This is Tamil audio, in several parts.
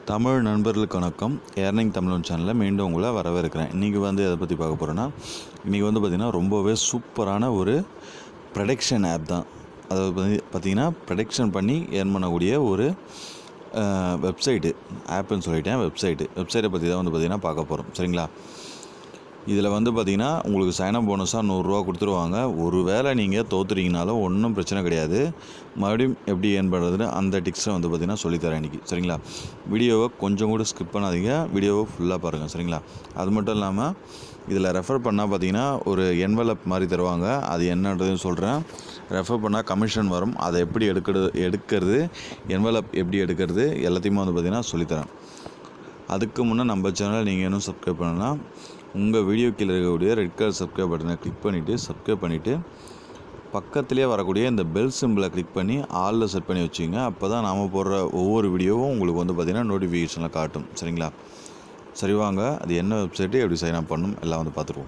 தமிழ் நண்பர்களுக்கு வணக்கம் ஏர்னிங் தமிழ் சேனலில் மீண்டும் உங்களை வரவேற்கிறேன் இன்றைக்கி வந்து எதை பற்றி பார்க்க போகிறேன்னா இன்றைக்கி வந்து பார்த்திங்கன்னா ரொம்பவே சூப்பரான ஒரு ப்ரொடக்ஷன் ஆப் தான் அதாவது வந்து பார்த்திங்கன்னா ப்ரொடக்ஷன் பண்ணி ஏர்ன் பண்ணக்கூடிய ஒரு வெப்சைட்டு ஆப்புன்னு சொல்லிட்டேன் வெப்சைட்டு வெப்சைட்டை பற்றி தான் வந்து பார்த்திங்கன்னா பார்க்க போகிறோம் சரிங்களா இதில் வந்து பார்த்திங்கன்னா உங்களுக்கு சைனப் போனஸாக நூறுரூவா கொடுத்துருவாங்க ஒரு வேளை நீங்கள் தோத்துறீங்கனாலும் ஒன்றும் பிரச்சனை கிடையாது மறுபடியும் எப்படி ஏன் பண்ணுறதுன்னு அந்த டிக்ஸை வந்து பார்த்திங்கன்னா சொல்லித்தரேன் இன்றைக்கி சரிங்களா வீடியோவை கொஞ்சம் கூட ஸ்கிப் பண்ணாதீங்க வீடியோவை ஃபுல்லாக பாருங்கள் சரிங்களா அது மட்டும் இல்லாமல் இதில் ரெஃபர் பண்ணால் பார்த்தீங்கன்னா ஒரு என்வலப் மாதிரி தருவாங்க அது என்னன்றதையும் சொல்கிறேன் ரெஃபர் பண்ணால் கமிஷன் வரும் அதை எப்படி எடுக்கிறது எடுக்கிறது என்வலப் எப்படி எடுக்கிறது எல்லாத்தையுமே வந்து பார்த்திங்கன்னா சொல்லித்தரேன் அதுக்கு முன்னே நம்ம சேனலை நீங்கள் இன்னும் சப்ஸ்கிரைப் பண்ணலாம் உங்கள் வீடியோ கீழே இருக்கக்கூடிய ரெட் கலர் சப்ஸ்கிரைப் பட்டனை கிளிக் பண்ணிவிட்டு சப்ஸ்கிரைப் பண்ணிவிட்டு பக்கத்துலேயே வரக்கூடிய இந்த பெல் சிம்பிளை கிளிக் பண்ணி ஆலில் செட் பண்ணி வச்சுங்க அப்போ தான் நாம் போடுற ஒவ்வொரு வீடியோவும் உங்களுக்கு வந்து பார்த்திங்கன்னா நோட்டிஃபிகேஷனில் காட்டும் சரிங்களா சரி வாங்க அது என்ன வெப்சைட்டு எப்படி சைன் அப் பண்ணணும் எல்லாம் வந்து பார்த்துருவோம்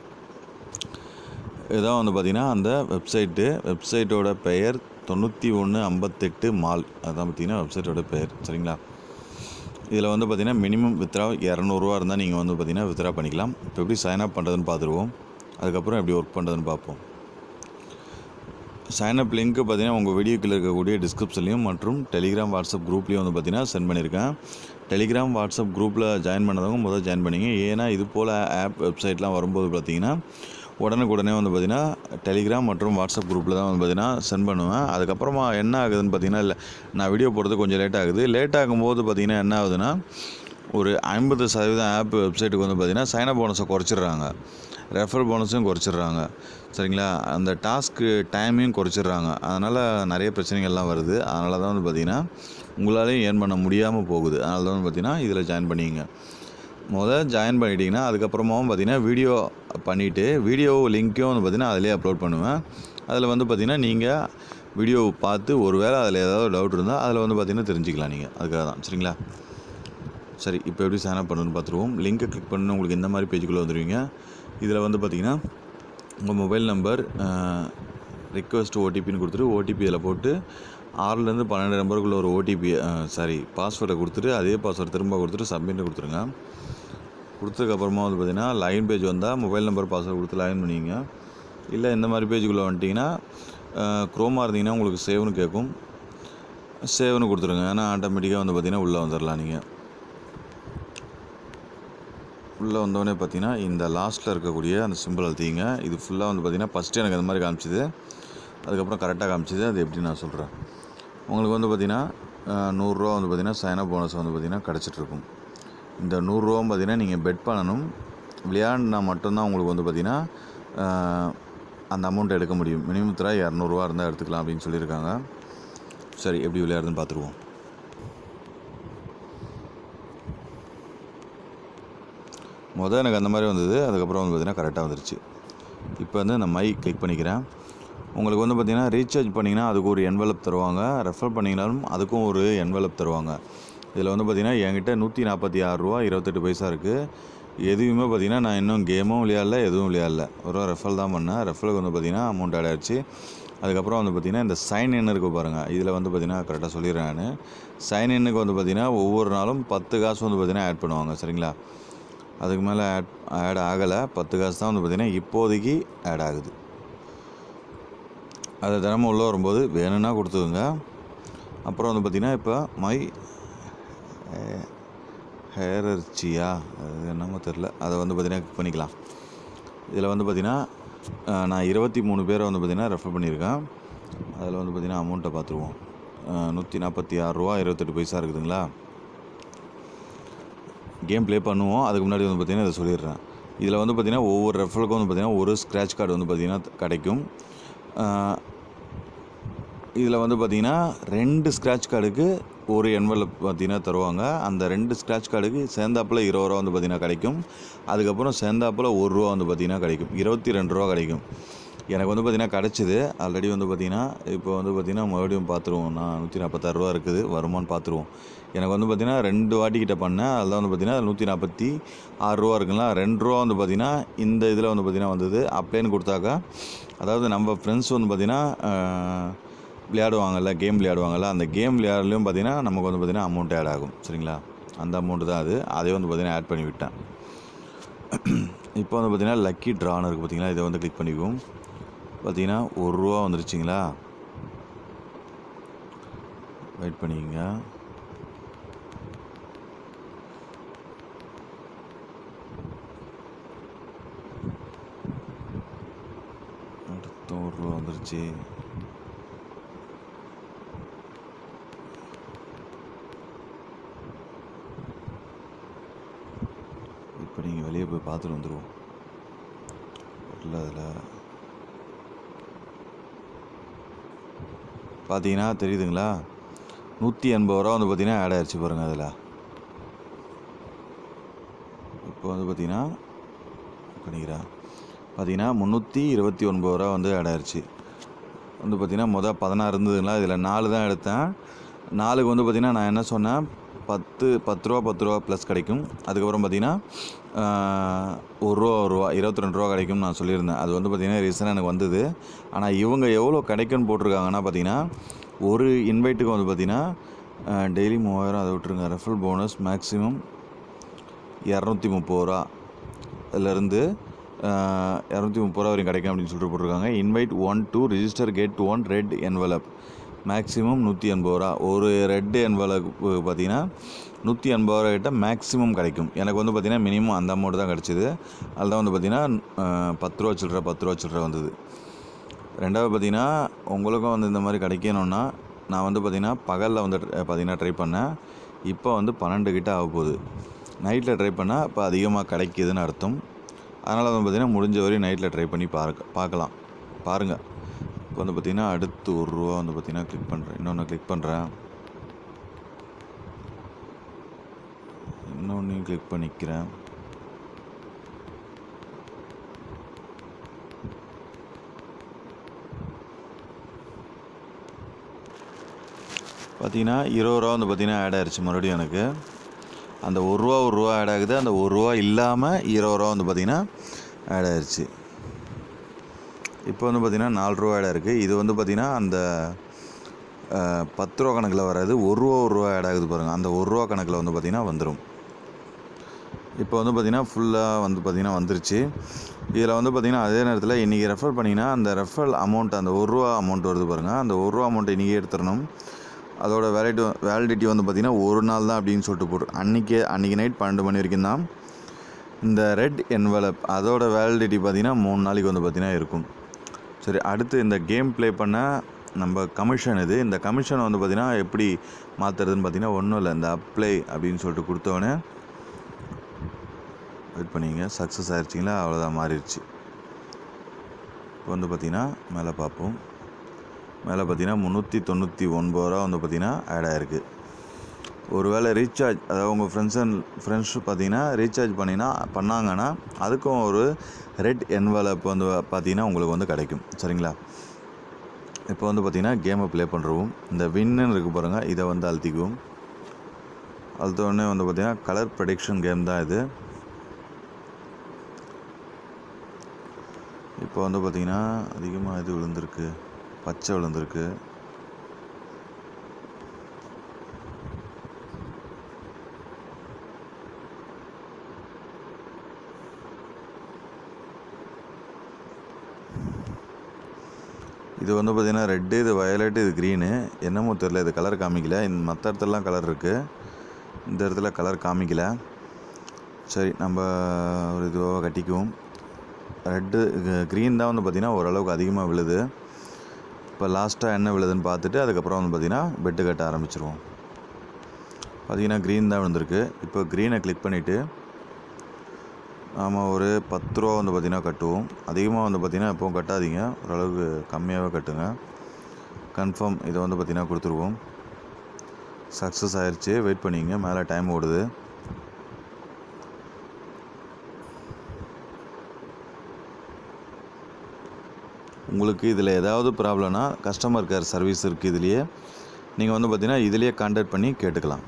இதான் வந்து பார்த்திங்கன்னா அந்த வெப்சைட்டு வெப்சைட்டோட பெயர் தொண்ணூற்றி ஒன்று ஐம்பத்தெட்டு மால் அதுதான் பார்த்திங்கன்னா வெப்சைட்டோட பெயர் சரிங்களா இதில் வந்து பார்த்திங்கன்னா மினிமம் வித்ரா இரநூறுவா இருந்தால் நீங்கள் வந்து பார்த்திங்கன்னா வித்ரா பண்ணிக்கலாம் இப்போ எப்படி சைன் அப் பண்ணுறதுன்னு பார்த்துருவோம் அதுக்கப்புறம் எப்படி ஒர்க் பண்ணுறதுன்னு பார்ப்போம் சைன் அப் லிங்க்கு பார்த்தீங்கன்னா உங்கள் வீடியோக்கில் இருக்கக்கூடிய டிஸ்கிரிப்ஷன்லையும் மற்றும் டெலிகிராம் வாட்ஸ்அப் குரூப்லேயும் வந்து பார்த்தீங்கன்னா சென்ட் பண்ணியிருக்கேன் டெலிகிராம் வாட்ஸ்அப் குரூப்பில் ஜாயின் பண்ணதவங்க முதல் ஜாயின் பண்ணிங்க ஏன்னா இது போல் ஆப் வெப்சைட்லாம் வரும்போது பார்த்தீங்கன்னா உடனுக்குடனே வந்து பார்த்திங்கன்னா டெலிகிராம் மற்றும் வாட்ஸ்அப் குரூப்பில் தான் வந்து பார்த்திங்கன்னா சென்ட் பண்ணுவேன் அதுக்கப்புறமா என்ன ஆகுதுன்னு பார்த்தீங்கன்னா இல்லை நான் வீடியோ போடுறது கொஞ்சம் லேட் ஆகுது லேட் ஆகும்போது பார்த்திங்கன்னா என்ன ஆகுதுன்னா ஒரு ஐம்பது சதவீதம் ஆப் வெப்சைட்டுக்கு வந்து பார்த்திங்கன்னா சைனப் போனஸை குறைச்சிடுறாங்க ரெஃபர் போனஸும் குறைச்சிடுறாங்க சரிங்களா அந்த டாஸ்க்கு டைமையும் குறைச்சிடுறாங்க அதனால் நிறைய பிரச்சனைகள்லாம் வருது அதனால தான் வந்து பார்த்திங்கன்னா உங்களாலேயும் ஏர்ன் பண்ண முடியாமல் போகுது அதனால தான் வந்து பார்த்திங்கன்னா இதில் ஜாயின் பண்ணிங்க முதல் ஜாயின் பண்ணிட்டீங்கன்னா அதுக்கப்புறமாவும் பார்த்தீங்கன்னா வீடியோ பண்ணிவிட்டு வீடியோ லிங்க்கையும் வந்து பார்த்திங்கன்னா அதிலே அப்லோட் பண்ணுவேன் அதில் வந்து பார்த்திங்கன்னா நீங்கள் வீடியோ பார்த்து ஒரு வேளை அதில் ஏதாவது டவுட் இருந்தால் அதில் வந்து பார்த்திங்கன்னா தெரிஞ்சுக்கலாம் நீங்கள் அதுக்காக தான் சரிங்களா சரி இப்போ எப்படி சைன் அப் பண்ணணும்னு பார்த்துருவோம் லிங்க்கை கிளிக் பண்ணி உங்களுக்கு இந்த மாதிரி பேஜுக்குள்ளே வந்துடுவீங்க இதில் வந்து பார்த்திங்கன்னா உங்கள் மொபைல் நம்பர் ரிக்வெஸ்ட் ஓடிபின்னு கொடுத்துட்டு ஓடிபி இதில் போட்டு ஆறுலேருந்து பன்னெண்டு நம்பருக்குள்ள ஒரு ஓடிபி சாரி பாஸ்வேர்டை கொடுத்துட்டு அதே பாஸ்வேர்டு திரும்ப கொடுத்துட்டு சப்மிட்னு கொடுத்துருங்க கொடுத்ததுக்கப்புறமா வந்து பார்த்திங்கன்னா லைன் பேஜ் வந்தால் மொபைல் நம்பர் பாஸ்வேர்டு கொடுத்து லைன் பண்ணிங்க இல்லை இந்த மாதிரி பேஜுக்குள்ளே வந்துட்டிங்கன்னா க்ரோமாக இருந்தீங்கன்னா உங்களுக்கு சேவ்னு கேட்கும் சேவ்னு கொடுத்துருங்க ஏன்னா ஆட்டோமேட்டிக்காக வந்து பார்த்திங்கன்னா உள்ளே வந்துடலாம் நீங்கள் உள்ளே வந்தோடனே பார்த்தீங்கன்னா இந்த லாஸ்ட்டில் இருக்கக்கூடிய அந்த சிம்பிள் அழுத்திங்க இது ஃபுல்லாக வந்து பார்த்திங்கன்னா ஃபஸ்ட்டு எனக்கு அந்த மாதிரி காமிச்சிது அதுக்கப்புறம் கரெக்டாக காமிச்சிது அது எப்படி நான் சொல்கிறேன் உங்களுக்கு வந்து பார்த்திங்கன்னா நூறுரூவா வந்து பார்த்திங்கன்னா சைனப் போனஸ் வந்து பார்த்திங்கன்னா கிடச்சிட்ருக்கும் இந்த நூறுரூவா பார்த்திங்கன்னா நீங்கள் பெட் பண்ணணும் விளையாடினா மட்டும்தான் உங்களுக்கு வந்து பார்த்திங்கன்னா அந்த அமௌண்ட் எடுக்க முடியும் மினிமம் தர இரநூறுவா இருந்தால் எடுத்துக்கலாம் அப்படின்னு சொல்லியிருக்காங்க சரி எப்படி விளையாடுதுன்னு பார்த்துருவோம் மொதல் எனக்கு அந்த மாதிரி வந்தது அதுக்கப்புறம் வந்து பார்த்திங்கன்னா கரெக்டாக வந்துருச்சு இப்போ வந்து நான் மை கிளிக் பண்ணிக்கிறேன் உங்களுக்கு வந்து பார்த்திங்கன்னா ரீசார்ஜ் பண்ணிங்கன்னா அதுக்கு ஒரு என்வலப் தருவாங்க ரெஃபர் பண்ணிங்கனாலும் அதுக்கும் ஒரு என்வலப் தருவாங்க இதில் வந்து பார்த்திங்கன்னா என்கிட்ட நூற்றி நாற்பத்தி ஆறு ரூபா இருபத்தெட்டு பைசா இருக்குது எதுவுமே பார்த்திங்கன்னா நான் இன்னும் கேமும் விளையாடல எதுவும் விளையாடல ஒரு ரெஃபல் தான் பண்ணேன் ரெஃபலுக்கு வந்து பார்த்திங்கன்னா அமௌண்ட் ஆட் ஆயிடுச்சு அதுக்கப்புறம் வந்து பார்த்திங்கன்னா இந்த சைன் இன் இருக்குது பாருங்கள் இதில் வந்து பார்த்திங்கன்னா கரெக்டாக சொல்லிடுறேன் நான் சைன் இன்னுக்கு வந்து பார்த்திங்கன்னா ஒவ்வொரு நாளும் பத்து காசு வந்து பார்த்திங்கன்னா ஆட் பண்ணுவாங்க சரிங்களா அதுக்கு மேலே ஆட் ஆட் ஆகலை பத்து காசு தான் வந்து பார்த்திங்கன்னா இப்போதைக்கு ஆட் ஆகுது அது தினமும் உள்ளே வரும்போது வேணும்னா கொடுத்துக்குங்க அப்புறம் வந்து பார்த்திங்கன்னா இப்போ மை ஹேர் அரிச்சியா அது என்னமோ தெரில அதை வந்து பார்த்திங்கன்னா கிளிக் பண்ணிக்கலாம் இதில் வந்து பார்த்திங்கன்னா நான் இருபத்தி மூணு பேரை வந்து பார்த்திங்கன்னா ரெஃபர் பண்ணியிருக்கேன் அதில் வந்து பார்த்திங்கன்னா அமௌண்ட்டை பார்த்துருவோம் நூற்றி நாற்பத்தி ஆறு ரூபா இருபத்தெட்டு பைசா இருக்குதுங்களா கேம் ப்ளே பண்ணுவோம் அதுக்கு முன்னாடி வந்து பார்த்திங்கன்னா இதை சொல்லிடுறேன் இதில் வந்து பார்த்திங்கன்னா ஒவ்வொரு ரெஃபருக்கும் வந்து பார்த்திங்கன்னா ஒரு ஸ்க்ராட்ச் கார்டு வந்து பார்த்திங்கன்னா கிடைக்கும் இதில் வந்து பார்த்திங்கன்னா ரெண்டு ஸ்க்ராட்ச் கார்டுக்கு ஒரு என்வலப் பார்த்திங்கன்னா தருவாங்க அந்த ரெண்டு ஸ்க்ராட்ச் கார்டுக்கு சேர்ந்தாப்பில் இருபது ரூபா வந்து பார்த்திங்கன்னா கிடைக்கும் அதுக்கப்புறம் சேர்ந்தாப்பில் ஒரு ரூபா வந்து பார்த்திங்கன்னா கிடைக்கும் இருபத்தி ரெண்டு ரூபா கிடைக்கும் எனக்கு வந்து பார்த்திங்கன்னா கிடச்சிது ஆல்ரெடி வந்து பார்த்திங்கன்னா இப்போ வந்து பார்த்திங்கன்னா மறுபடியும் பார்த்துருவோம் நான் நூற்றி நாற்பத்தாறு ரூபா இருக்குது வருமானு பார்த்துருவோம் எனக்கு வந்து பார்த்திங்கன்னா ரெண்டு வாட்டி கிட்ட பண்ணேன் அதில் வந்து பார்த்திங்கன்னா நூற்றி நாற்பத்தி ஆறு ரூபா இருக்குங்களா ரெண்டு ரூபா வந்து பார்த்திங்கன்னா இந்த இதில் வந்து பார்த்திங்கன்னா வந்தது அப்ளைன்னு கொடுத்தாக்கா அதாவது நம்ம ஃப்ரெண்ட்ஸ் வந்து பார்த்திங்கன்னா விளையாடுவாங்கல்ல கேம் விளையாடுவாங்கல்ல அந்த கேம் விளையாடலையும் பார்த்திங்கன்னா நமக்கு வந்து பார்த்திங்கன்னா அமௌண்ட் ஆட் ஆகும் சரிங்களா அந்த அமௌண்ட்டு தான் அது அதே வந்து பார்த்திங்கன்னா ஆட் பண்ணி விட்டேன் இப்போ வந்து பார்த்திங்கன்னா லக்கி ட்ரான்னு இருக்குது பார்த்தீங்களா இதை வந்து கிளிக் பண்ணிக்குவோம் பார்த்தீங்கன்னா ஒரு ரூபா வந்துருச்சுங்களா வெயிட் பண்ணிக்கங்க அடுத்த ஒரு ரூபா வந்துருச்சு இப்போ நீங்கள் வெளியே போய் பார்த்துட்டு வந்துடுவோம் இல்லை அதில் பார்த்தீங்கன்னா தெரியுதுங்களா நூற்றி எண்பது ரூபா வந்து பார்த்தீங்கன்னா ஆட் ஆயிடுச்சு பாருங்கள் அதில் இப்போ வந்து பார்த்தீங்கன்னா பண்ணிக்கிறேன் பார்த்தீங்கன்னா முந்நூற்றி இருபத்தி ஒன்பது ரூபா வந்து ஆட் ஆயிடுச்சு வந்து பார்த்தீங்கன்னா மொதல் பதினாறு இருந்ததுங்களா இதில் நாலு தான் எடுத்தேன் நாலுக்கு வந்து பார்த்தீங்கன்னா நான் என்ன சொன்னேன் பத்து பத்து ரூபா பத்து ரூபா ப்ளஸ் கிடைக்கும் அதுக்கப்புறம் பார்த்தீங்கன்னா ஆஹ், ஒரு ரூபா ஒரு ரூபா இருபத்தி ரெண்டு ரூபா கிடைக்கும்னு நான் சொல்லியிருந்தேன் அது வந்து பார்த்தீங்கன்னா ரீசனாக எனக்கு வந்தது ஆனால் இவங்க எவ்வளோ கிடைக்கும்னு போட்டிருக்காங்கன்னா பார்த்தீங்கன்னா ஒரு இன்வைட்டுக்கு வந்து பார்த்தீங்கன்னா டெய்லி மூவாயிரம் அதை விட்டுருங்க ரெஃபரல் போனஸ் மேக்ஸிமம் இரநூத்தி முப்பது ரூபா இதுலேருந்து இரநூத்தி முப்பது ரூபா வரைக்கும் கிடைக்கும் அப்படின்னு சொல்லிட்டு போட்டிருக்காங்க invite one to register get one red envelope maximum நூற்றி எண்பது ரூபா ஒரு ரெட் envelope பார்த்தீங்கன்னா நூற்றி எண்பது ரூபா கிட்ட மேக்ஸிமம் கிடைக்கும் எனக்கு வந்து பார்த்தீங்கன்னா மினிமம் அந்த அமௌண்ட் தான் கிடச்சிது அதில் தான் வந்து பார்த்தீங்கன்னா அஹ், பத்து ரூபா சில்லற பத்து ரூபா சில்லற வந்தது ரெண்டாவது பார்த்தீங்கன்னா உங்களுக்கும் வந்து இந்த மாதிரி கிடைக்கணும்னா நான் வந்து பார்த்தீங்கன்னா பகலில் வந்து ட்ர- பார்த்தீங்கன்னா ட்ரை பண்ணேன் இப்போ வந்து பன்னெண்டு கிட்ட ஆக போகுது நைட்டில் ட்ரை பண்ணால் இப்போ அதிகமாக கிடைக்குதுன்னு அர்த்தம் அதனால் வந்து பார்த்தீங்கன்னா முடிஞ்ச வரையும் நைட்டில் ட்ரை பண்ணி பார்க்க பார்க்கலாம் பாருங்கள் இப்போ வந்து பார்த்தீங்கன்னா அடுத்து ஒரு ரூபா வந்து பார்த்தீங்கன்னா கிளிக் பண்ணுறேன் இன்னொன்று கிளிக் பண்ணுறேன் இன்னொன்றையும் கிளிக் பண்ணிக்கிறேன் பார்த்தீங்கன்னா இருபது ரூபா வந்து பார்த்தீங்கன்னா ஆட் ஆயிடுச்சு மறுபடியும் எனக்கு அந்த ஒரு ரூபா ஒரு ரூபா ஆட் ஆகுது அந்த ஒரு ரூபா இல்லாமல் இருபது ரூபா வந்து பார்த்தீங்கன்னா ஆட் ஆயிடுச்சு இப்போ வந்து பார்த்தீங்கன்னா நாலு ரூபா ஆட் இருக்குது இது வந்து பார்த்தீங்கன்னா அந்த அஹ், பத்து ரூபா கணக்கில் வராது ஒரு ரூபா ஒரு ரூபா ஆட் ஆகுது பாருங்கள் அந்த ஒரு ரூபா கணக்கில் வந்து பார்த்தீங்கன்னா வந்துடும் இப்போ வந்து பார்த்தீங்கன்னா ஃபுல்லாக வந்து பார்த்தீங்கன்னா வந்துருச்சு இதில் வந்து பார்த்தீங்கன்னா அதே நேரத்தில் இன்றைக்கி ரெஃபர் பண்ணிங்கன்னா அந்த ரெஃபர் அமௌண்ட் அந்த ஒரு ரூபா அமௌண்ட் வருது பாருங்கள் அந்த ஒரு ரூபா அமௌண்ட்டை இன்றைக்கி எடுத்துடணும் அதோட வேலிடி வேலிடிட்டி வந்து பார்த்திங்கன்னா ஒரு நாள் தான் அப்படின்னு சொல்லிட்டு போட்டு அன்றைக்கி அன்றைக்கி நைட் பன்னெண்டு மணி வரைக்கும் தான் இந்த ரெட் envelope அதோட வேலிடிட்டி பார்த்திங்கன்னா மூணு நாளைக்கு வந்து பார்த்திங்கன்னா இருக்கும் சரி அடுத்து இந்த கேம் ப்ளே பண்ண நம்ம கமிஷன் இது இந்த கமிஷன் வந்து பார்த்திங்கன்னா எப்படி மாற்றுறதுன்னு பார்த்திங்கன்னா ஒன்றும் இல்லை இந்த அப்ளை அப்படின்னு சொல்லிட்டு கொடுத்தோடனே வெயிட் பண்ணிங்க சக்ஸஸ் ஆயிடுச்சிங்களா அவ்வளோதான் மாறிடுச்சு இப்போ வந்து பார்த்திங்கன்னா மேலே பார்ப்போம் மேலே பார்த்தீங்கன்னா முந்நூற்றி தொண்ணூற்றி ஒன்பது ரூபா வந்து பார்த்தீங்கன்னா ஆட் ஆயிருக்கு ஒருவேளை ரீசார்ஜ் அதாவது உங்கள் ஃப்ரெண்ட்ஸ் அண்ட் ஃப்ரெண்ட்ஸ் பார்த்தீங்கன்னா ரீசார்ஜ் பண்ணினா பண்ணாங்கன்னா அதுக்கும் ஒரு ரெட் envelope வந்து பார்த்தீங்கன்னா உங்களுக்கு வந்து கிடைக்கும் சரிங்களா இப்போ வந்து பார்த்தீங்கன்னா கேமை ப்ளே பண்ணுறோம் இந்த வின்னு இருக்கு பாருங்கள் இதை வந்து அழுத்திக்குவோம் அழுத்த உடனே வந்து பார்த்தீங்கன்னா கலர் ப்ரெடிக்ஷன் கேம் தான் இது இப்போ வந்து பார்த்தீங்கன்னா அதிகமாக இது விழுந்திருக்கு பச்சை விழுந்திருக்கு இது வந்து பார்த்தீங்கன்னா ரெட்டு இது வயலட்டு இது க்ரீனு என்னமோ தெரில இது கலர் காமிக்கல இந்த மற்ற இடத்துலலாம் கலர் இருக்குது இந்த இடத்துல கலர் காமிக்கல சரி நம்ம ஒரு இதுவாக கட்டிக்குவோம் ரெட்டு க்ரீன் தான் வந்து பார்த்திங்கன்னா ஓரளவுக்கு அதிகமாக விழுது இப்போ லாஸ்ட்டாக என்ன விழுதுன்னு பார்த்துட்டு அதுக்கப்புறம் வந்து பார்த்திங்கன்னா பெட்டு கட்ட ஆரம்பிச்சிருவோம் பார்த்திங்கன்னா க்ரீன் தான் விழுந்திருக்கு இப்போ க்ரீனை கிளிக் பண்ணிவிட்டு நாம் ஒரு பத்து ரூபா வந்து பார்த்திங்கன்னா கட்டுவோம் அதிகமாக வந்து பார்த்திங்கன்னா எப்பவும் கட்டாதீங்க ஓரளவுக்கு கம்மியாகவே கட்டுங்க கன்ஃபார்ம் இதை வந்து பார்த்திங்கன்னா கொடுத்துருவோம் சக்ஸஸ் ஆயிடுச்சு வெயிட் பண்ணிங்க மேலே டைம் ஓடுது உங்களுக்கு இதில் ஏதாவது ப்ராப்ளம்னா கஸ்டமர் கேர் சர்வீஸ் இருக்குது இதுலேயே நீங்கள் வந்து பார்த்தீங்கன்னா இதுலேயே கான்டாக்ட் பண்ணி கேட்டுக்கலாம்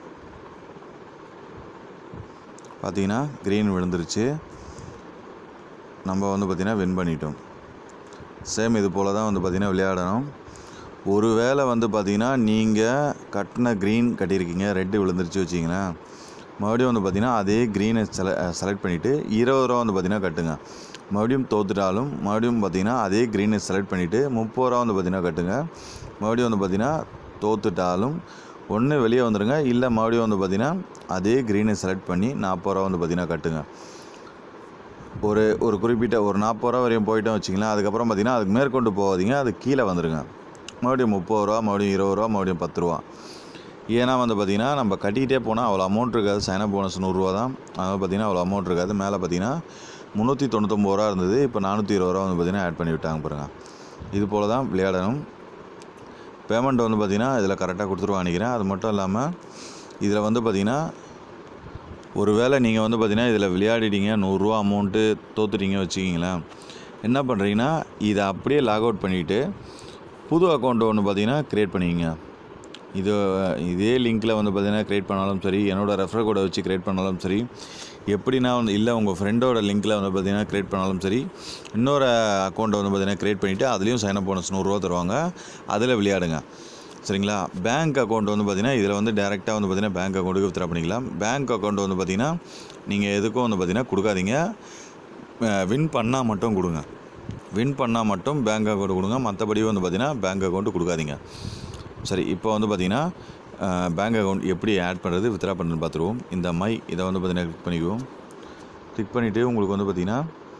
பார்த்தீங்கன்னா க்ரீன் விழுந்துருச்சு நம்ம வந்து பார்த்திங்கன்னா வின் பண்ணிட்டோம் சேம் இது போல் தான் வந்து பார்த்திங்கன்னா விளையாடணும் ஒரு வேளை வந்து பார்த்திங்கன்னா நீங்கள் கட்டின க்ரீன் கட்டியிருக்கீங்க ரெட்டு விழுந்துருச்சு வச்சிங்கன்னா மறுபடியும் வந்து பார்த்திங்கன்னா அதே க்ரீனை செல செலக்ட் பண்ணிவிட்டு இருபது ரூபா வந்து பார்த்திங்கன்னா கட்டுங்க மறுபடியும் தோத்துட்டாலும் மறுபடியும் பார்த்திங்கன்னா அதே க்ரீனை செலக்ட் பண்ணிவிட்டு முப்பது ரூபா வந்து பார்த்திங்கன்னா கட்டுங்க மறுபடியும் வந்து பார்த்திங்கன்னா தோத்துட்டாலும் ஒன்று வெளியே வந்துடுங்க இல்லை மறுபடியும் வந்து பார்த்திங்கன்னா அதே க்ரீனை செலக்ட் பண்ணி நாற்பது ரூபா வந்து பார்த்திங்கன்னா கட்டுங்க ஒரு ஒரு குறிப்பிட்ட ஒரு நாற்பது ரூபா வரையும் போயிட்டோம் வச்சிங்களேன் அதுக்கப்புறம் பார்த்திங்கன்னா அதுக்கு மேற்கொண்டு போகாதீங்க அது கீழே வந்துடுங்க மறுபடியும் முப்பது ரூபா மறுபடியும் இருபது ரூபா மறுபடியும் பத்து ரூபா ஏன்னா வந்து பார்த்திங்கன்னா நம்ம கட்டிக்கிட்டே போனால் அவ்வளோ அமௌண்ட் இருக்காது சைனப் போனஸ் நூறுரூவா தான் அதனால் பார்த்திங்கன்னா அவ்வளோ அமௌண்ட் இருக்காது மேலே பார்த்திங்கன்னா முந்நூற்றி தொண்ணூத்தொம்பது ரூபா இருந்தது இப்போ நானூற்றி இருபது ரூபா வந்து பார்த்திங்கன்னா ஆட் பண்ணி விட்டாங்க பாருங்கள் இது போல் தான் விளையாடணும் பேமெண்ட் வந்து பார்த்திங்கன்னா இதில் கரெக்டாக கொடுத்துருவாங்க நினைக்கிறேன் அது மட்டும் இல்லாமல் இதில் வந்து பார்த்திங்கன்னா ஒருவேளை நீங்கள் வந்து பார்த்தீங்கன்னா இதில் விளையாடிட்டீங்க நூறுரூவா அமௌண்ட்டு தோத்துட்டீங்க வச்சுக்கிங்களேன் என்ன பண்ணுறீங்கன்னா இதை அப்படியே லாக் அவுட் பண்ணிவிட்டு புது அக்கௌண்ட் ஒன்று பார்த்தீங்கன்னா க்ரியேட் பண்ணிக்கங்க இது இதே லிங்க்கில் வந்து பார்த்தீங்கன்னா க்ரியேட் பண்ணாலும் சரி என்னோடய ரெஃபர் கோடை வச்சு க்ரியேட் பண்ணாலும் சரி எப்படின்னா வந்து இல்லை உங்கள் ஃப்ரெண்டோட லிங்க்கில் வந்து பார்த்தீங்கன்னா க்ரியேட் பண்ணாலும் சரி இன்னொரு அக்கௌண்ட்டை வந்து பார்த்தீங்கன்னா க்ரியேட் பண்ணிவிட்டு அதுலேயும் சைன் அப் போனஸ் நூறுரூவா தருவாங்க அதில் விளையாடுங்க சரிங்களா பேங்க் அக்கௌண்ட் வந்து பார்த்தீங்கன்னா இதில் வந்து டேரெக்டாக வந்து பார்த்தீங்கன்னா பேங்க் அக்கௌண்ட்டுக்கு வித்ரா பண்ணிக்கலாம் பேங்க் அக்கௌண்ட் வந்து பார்த்தீங்கன்னா நீங்கள் எதுக்கும் வந்து பார்த்தீங்கன்னா கொடுக்காதீங்க வின் பண்ணால் மட்டும் கொடுங்க வின் பண்ணால் மட்டும் பேங்க் அக்கௌண்ட் கொடுங்க மற்றபடி வந்து பார்த்தீங்கன்னா பேங்க் அக்கௌண்ட்டு கொடுக்காதீங்க சரி இப்போ வந்து பார்த்தீங்கன்னா பேங்க் அக்கௌண்ட் எப்படி ஆட் பண்ணுறது வித்ரா பண்ணுறது பார்த்துருவோம் இந்த மை இதை வந்து பார்த்தீங்கன்னா கிளிக் பண்ணிக்குவோம் கிளிக் பண்ணிவிட்டு உங்களுக்கு வந்து பார்த்தீங்கன்னா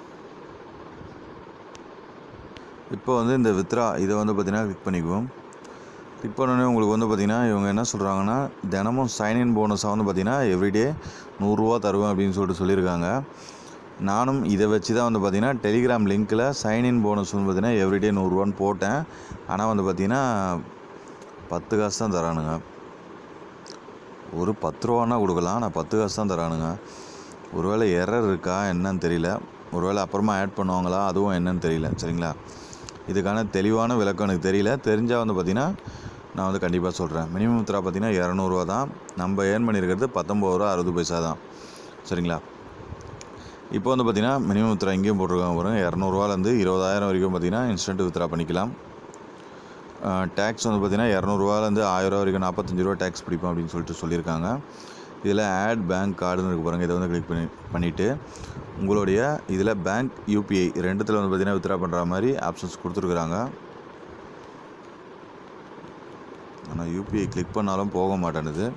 இப்போ வந்து இந்த வித்ரா இதை வந்து பார்த்தீங்கன்னா கிளிக் பண்ணிக்குவோம் கிளிக் பண்ணோடனே உங்களுக்கு வந்து பார்த்திங்கன்னா இவங்க என்ன சொல்கிறாங்கன்னா தினமும் சைன்இன் போனஸாக வந்து பார்த்திங்கன்னா எவ்ரிடே நூறுரூவா தருவேன் அப்படின்னு சொல்லிட்டு சொல்லியிருக்காங்க நானும் இதை வச்சு தான் வந்து பார்த்திங்கன்னா டெலிகிராம் லிங்க்கில் சைன்இன் போனஸ் வந்து பார்த்திங்கன்னா எவ்ரிடே நூறுரூவான்னு போட்டேன் ஆனால் வந்து பார்த்திங்கன்னா பத்து காசு தான் தரானுங்க ஒரு பத்து ரூபான்னா கொடுக்கலாம் ஆனால் பத்து காசு தான் தரானுங்க ஒருவேளை எரர் இருக்கா என்னன்னு தெரியல ஒருவேளை அப்புறமா ஆட் பண்ணுவாங்களா அதுவும் என்னன்னு தெரியல சரிங்களா இதுக்கான தெளிவான விளக்கம் எனக்கு தெரியல தெரிஞ்சால் வந்து பார்த்திங்கன்னா நான் வந்து கண்டிப்பாக சொல்கிறேன் மினிமம் வித்ரா பார்த்திங்கன்னா இரநூறுவா தான் நம்ம ஏர்ன் பண்ணியிருக்கிறது பத்தொம்பது ரூபா அறுபது பைசா தான் சரிங்களா இப்போ வந்து பார்த்திங்கன்னா மினிமம் வித்ரா இங்கேயும் போட்டிருக்காங்க பாருங்கள் இரநூறுவாலேருந்து இருபதாயிரம் வரைக்கும் பார்த்திங்கன்னா இன்ஸ்டன்ட் வித்ரா பண்ணிக்கலாம் டேக்ஸ் வந்து பார்த்திங்கன்னா இரநூறுவாலேருந்து ஆயிரரூவா வரைக்கும் நாற்பத்தஞ்சு ரூபா டேக்ஸ் பிடிப்போம் அப்படின்னு சொல்லிட்டு சொல்லியிருக்காங்க இதில் ஆட் பேங்க் கார்டுன்னு இருக்கு பாருங்கள் இதை வந்து கிளிக் பண்ணி பண்ணிவிட்டு உங்களுடைய இதில் பேங்க் யூபிஐ ரெண்டுத்தில் வந்து பார்த்திங்கன்னா வித்ரா பண்ணுற மாதிரி ஆப்ஷன்ஸ் கொடுத்துருக்குறாங்க ஆனால் யூபிஐ கிளிக் பண்ணாலும் போக மாட்டேனுது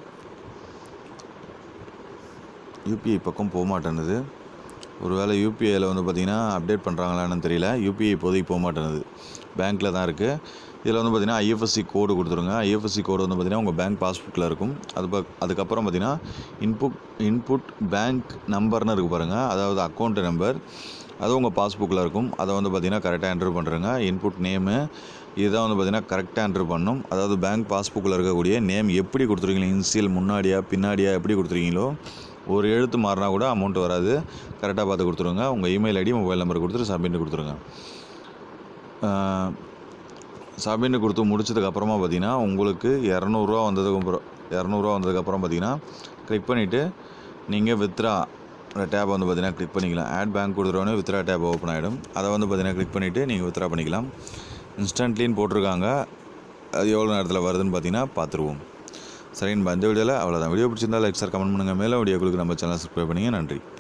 யூபிஐ பக்கம் போக மாட்டேனுது ஒருவேளை யூபிஐயில் வந்து பார்த்திங்கன்னா அப்டேட் பண்ணுறாங்களான்னு தெரியல யூபிஐ இப்போதைக்கு போக மாட்டேனுது பேங்க்கில் தான் இருக்குது இதில் வந்து பார்த்திங்கன்னா ஐஎஃப்எஸ்சி கோடு கொடுத்துருங்க ஐஎஃப்எஸ்சி கோடு வந்து பார்த்திங்கன்னா உங்கள் பேங்க் பாஸ்புக்கில் இருக்கும் அது ப அதுக்கப்புறம் பார்த்திங்கன்னா இன்புட் இன்புட் பேங்க் நம்பர்னு இருக்குது பாருங்கள் அதாவது அக்கௌண்ட் நம்பர் அது உங்கள் பாஸ்புக்கில் இருக்கும் அதை வந்து பார்த்திங்கன்னா கரெக்டாக என்ட்ரு பண்ணுறங்க இன்புட் நேமு இதுதான் வந்து பார்த்திங்கன்னா கரெக்டாக என்ட்ரு பண்ணணும் அதாவது பேங்க் பாஸ்புக்கில் இருக்கக்கூடிய நேம் எப்படி கொடுத்துருக்கீங்களோ இன்சியல் முன்னாடியா பின்னாடியா எப்படி கொடுத்துருக்கீங்களோ ஒரு எழுத்து மாறினா கூட அமௌண்ட் வராது கரெக்டாக பார்த்து கொடுத்துருங்க உங்கள் இமெயில் ஐடி மொபைல் நம்பர் கொடுத்துட்டு சப்மிட் கொடுத்துருங்க சப்மிட் கொடுத்து முடிச்சதுக்கப்புறமா பார்த்தீங்கன்னா உங்களுக்கு இரநூறுவா வந்ததுக்கு அப்புறம் இரநூறுவா வந்ததுக்கப்புறம் பார்த்தீங்கன்னா கிளிக் பண்ணிவிட்டு நீங்கள் வித்ரா டேப் வந்து பார்த்தீங்கன்னா கிளிக் பண்ணிக்கலாம் ஆட் பேங்க் கொடுத்துருவோன்னே வித்ரா டேப் ஓப்பன் ஆகிடும் அதை வந்து பார்த்தீங்கன்னா கிளிக் பண்ணிவிட்டு நீங்கள் வித்ரா பண்ணிக்கலாம் இன்ஸ்டன்ட்லின்னு போட்டிருக்காங்க அது எவ்வளோ நேரத்தில் வருதுன்னு பார்த்தீங்கன்னா பார்த்துருவோம் சரிங்க இந்த வீடியோவில் அவ்வளோதான் வீடியோ பிடிச்சிருந்தா லைக் சார் கமெண்ட் பண்ணுங்கள் மேலே வீடியோக்களுக்கு நம்ம சேனல் சப்ஸ்கிரைப் பண்ணிங்க நன்றி